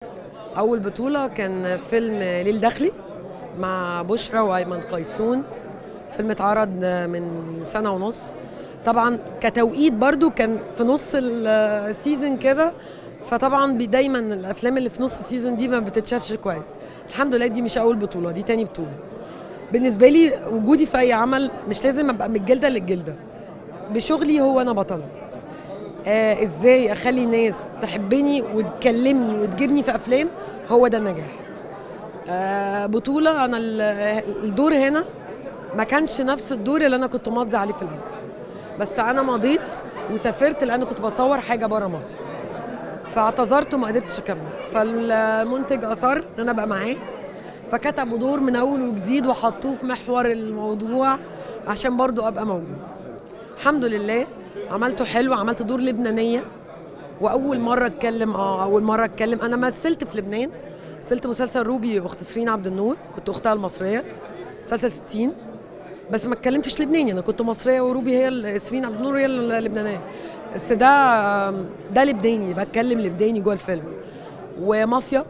اول بطوله كان فيلم ليل داخلي مع بشرى وايمن قيسون فيلم اتعرض من سنه ونص طبعا كتوقيت برضو كان في نص السيزون كده فطبعا بي- دايما الافلام اللي في نص السيزون دي ما بتتشافش كويس الحمد لله دي مش اول بطوله دي تاني بطوله بالنسبه لي وجودي في اي عمل مش لازم ابقى من الجلده للجلده بشغلي هو انا بطله آه ازاي اخلي الناس تحبني وتكلمني وتجيبني في افلام هو ده النجاح آه بطوله انا ال- الدور هنا ما كانش نفس الدور اللي انا كنت ماضي عليه في الاول بس انا مضيت وسافرت لان كنت بصور حاجه بره مصر فاعتذرت وما قدرتش اكمل فالمنتج اصر ان انا ابقى معاه فكتبوا دور من اول وجديد وحطوه في محور الموضوع عشان برضو ابقى موجود الحمد لله عملته حلو عملت دور لبنانيه واول مره اتكلم اه اول مره اتكلم انا مثلت في لبنان مثلت مسلسل روبي اخت سيرين عبد النور كنت اختها المصريه مسلسل 60 بس ما اتكلمتش لبناني انا كنت مصريه وروبي هي ال- سيرين عبد النور هي اللبنانيه بس ده ده لبناني بتكلم لبناني جوه الفيلم ومافيا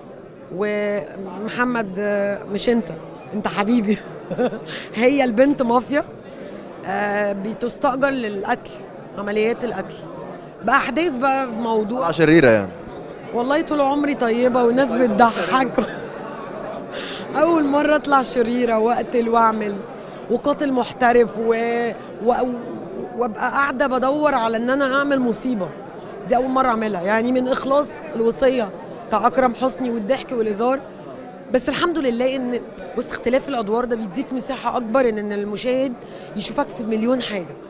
ومحمد آه، مش انت انت حبيبي هي البنت مافيا آه، بتستأجر للقتل عمليات القتل بأحداث بقى موضوع طلع شريره يعني والله طول عمري طيبة والناس بتضحك أول مرة أطلع شريرة وأقتل وأعمل وقاتل محترف و... و... وأبقى قاعدة بدور على إن أنا أعمل مصيبة دي أول مرة أعملها يعني من إخلاص الوصية بتاع أكرم حسني والضحك والهزار بس الحمد لله إن بص اختلاف الأدوار ده بيديك مساحة أكبر إن إن المشاهد يشوفك في مليون حاجة